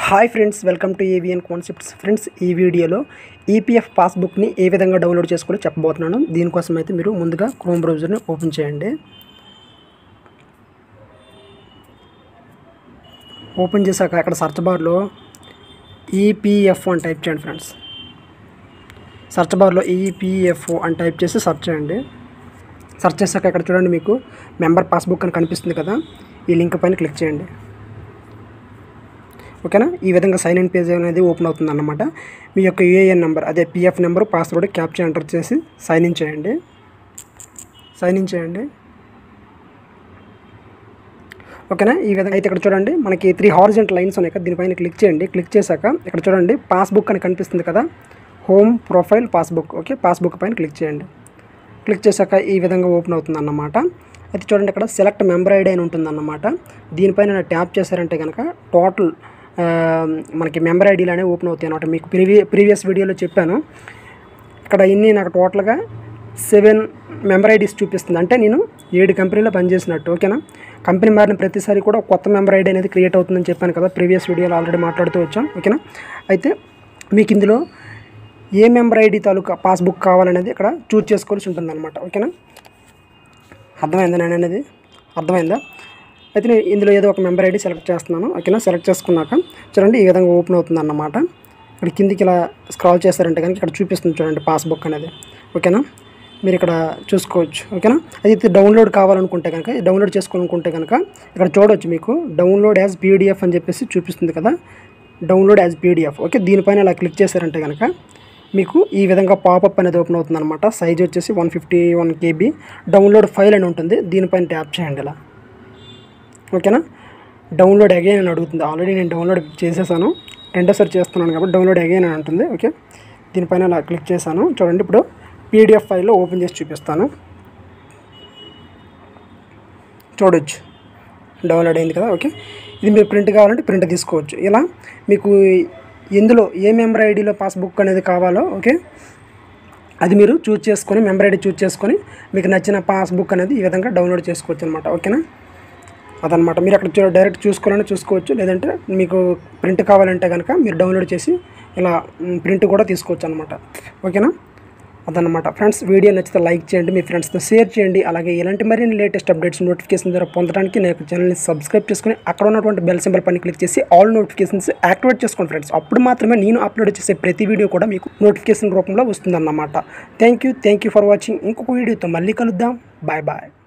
hi friends welcome to AVN concepts friends ఈ వీడియోలో EPF పాస్బుక్ని ఏ విధంగా డౌన్లోడ్ చేసుకోవాలో చెప్పబోతున్నాను దీనికోసం అయితే మీరు ముందుగా క్రోమ్ బ్రౌజర్ని ఓపెన్ చేయండి ఓపెన్ చేశాక అక్కడ సర్చ్ బార్లో ఈపీఎఫ్ అని టైప్ చేయండి ఫ్రెండ్స్ సర్చ్ బార్లో ఈపీఎఫ్ అని టైప్ చేసి సెర్చ్ చేయండి సెర్చ్ చేశాక ఇక్కడ చూడండి మీకు మెంబర్ పాస్బుక్ అని కనిపిస్తుంది కదా ఈ లింక్ పైన క్లిక్ చేయండి ఓకేనా ఈ విధంగా సైన్ ఇన్ పేజ్ అనేది ఓపెన్ అవుతుంది అన్నమాట మీ యొక్క యూఏఎన్ నెంబర్ అదే PF number password captcha enter చేసి సైన్ ఇన్ చేయండి సైన్ ఇన్ చేయండి ఓకేనా ఈ విధంగా అయితే ఇక్కడ చూడండి మనకి త్రీ హార్జెంట్ లైన్స్ ఉన్నాయి కదా దీనిపైన క్లిక్ చేయండి క్లిక్ చేశాక ఇక్కడ చూడండి పాస్బుక్ అని కనిపిస్తుంది కదా home profile passbook okay passbook పైన క్లిక్ చేయండి క్లిక్ చేశాక ఈ విధంగా ఓపెన్ అవుతుంది అన్నమాట అయితే చూడండి ఇక్కడ సెలెక్ట్ మెంబర్ ఐడి అని ఉంటుంది అన్నమాట దీనిపైన ట్యాప్ చేశారంటే కనుక టోటల్ మనకి మెంబర్ ఐడీలు అనేవి ఓపెన్ అవుతాయి అనమాట మీకు ప్రీవియ ప్రీవియస్ వీడియోలో చెప్పాను ఇక్కడ ఇన్ని నాకు టోటల్గా సెవెన్ మెంబర్ ఐడీస్ చూపిస్తుంది అంటే నేను ఏడు కంపెనీలో పనిచేసినట్టు ఓకేనా కంపెనీ మారిన ప్రతిసారి కూడా ఒక కొత్త మెంబర్ ఐడి అనేది క్రియేట్ అవుతుందని చెప్పాను కదా ప్రీవియస్ వీడియోలో ఆల్రెడీ మాట్లాడుతూ వచ్చాం ఓకేనా అయితే మీకు ఇందులో ఏ మెంబర్ ఐడి తాలూకా పాస్బుక్ కావాలనేది ఇక్కడ చూజ్ చేసుకోవాల్సి ఉంటుంది అనమాట ఓకేనా అర్థమైందా నేను అనేది అర్థమైందా అయితే నేను ఇందులో ఏదో ఒక మెంబర్ ఐడి సెలెక్ట్ చేస్తున్నాను ఓకేనా సెలెక్ట్ చేసుకున్నాక చూడండి ఈ విధంగా ఓపెన్ అవుతుంది అన్నమాట ఇక్కడ కిందికి ఇలా స్క్రాల్ చేస్తారంటే కనుక ఇక్కడ చూపిస్తుంది చూడండి పాస్బుక్ అనేది ఓకేనా మీరు ఇక్కడ చూసుకోవచ్చు ఓకేనా అయితే డౌన్లోడ్ కావాలనుకుంటే కనుక డౌన్లోడ్ చేసుకోవాలనుకుంటే కనుక ఇక్కడ చూడవచ్చు మీకు డౌన్లోడ్ యాజ్ పీడిఎఫ్ అని చెప్పేసి చూపిస్తుంది కదా డౌన్లోడ్ యాజ్ పీడిఎఫ్ ఓకే దీనిపైన ఇలా క్లిక్ చేశారంటే కనుక మీకు ఈ విధంగా పాపప్ అనేది ఓపెన్ అవుతుంది అనమాట సైజ్ వచ్చేసి one fifty one KB download file అని ఉంటుంది దీనిపైన ట్యాప్ చేయండి ఇలా ఓకేనా డౌన్లోడ్ అగైన్ అని అడుగుతుంది ఆల్రెడీ నేను డౌన్లోడ్ చేసేసాను రెండోసారి చేస్తున్నాను కాబట్టి డౌన్లోడ్ అగైన్ అని ఉంటుంది ఓకే దీనిపైన ఇలా క్లిక్ చేశాను చూడండి ఇప్పుడు పీడిఎఫ్ ఫైల్లో ఓపెన్ చేసి చూపిస్తాను చూడొచ్చు డౌన్లోడ్ అయింది కదా ఓకే ఇది మీరు ప్రింట్ కావాలంటే ప్రింట్ తీసుకోవచ్చు ఇలా మీకు ఎందులో ఏ మెంబర్ ఐడిలో పాస్బుక్ అనేది కావాలో ఓకే అది మీరు చూజ్ చేసుకొని మెంబర్ ఐడి చూజ్ చేసుకొని మీకు నచ్చిన పాస్బుక్ అనేది ఈ విధంగా డౌన్లోడ్ చేసుకోవచ్చు అనమాట ఓకేనా అదనమాట మీరు అక్కడ చూ- డైరెక్ట్ చూసుకోవాలని చూసుకోవచ్చు లేదంటే మీకు ప్రింట్ కావాలంటే కనుక మీరు డౌన్లోడ్ చేసి ఇలా మ్, ప్రింట్ కూడా తీసుకోవచ్చు అనమాట ఓకేనా అదనమాట ఫ్రెండ్స్ వీడియో నచ్చితే లైక్ చేయండి మీ ఫ్రెండ్స్తో షేర్ చేయండి అలాగే ఇలాంటి మరిన్ని లేటెస్ట్ అప్డేట్స్ నోటిఫికేషన్ ద్వారా పొందడానికి నేను ఛానల్ని సబ్స్క్రైబ్ చేసుకుని అక్కడ ఉన్నటువంటి బెల్ సింబల్ పైన క్లిక్ చేసి ఆల్ నోటిఫికేషన్స్ యాక్టివేట్ చేసుకోండి ఫ్రెండ్స్ అప్పుడు మాత్రమే నేను అప్లోడ్ చేసే ప్రతి వీడియో కూడా మీకు నోటిఫికేషన్ రూపంలో వస్తుందన్నమాట thank you thank you for watching ఇంకొక వీడియోతో మళ్ళీ కలుద్దాం బాయ్ బాయ్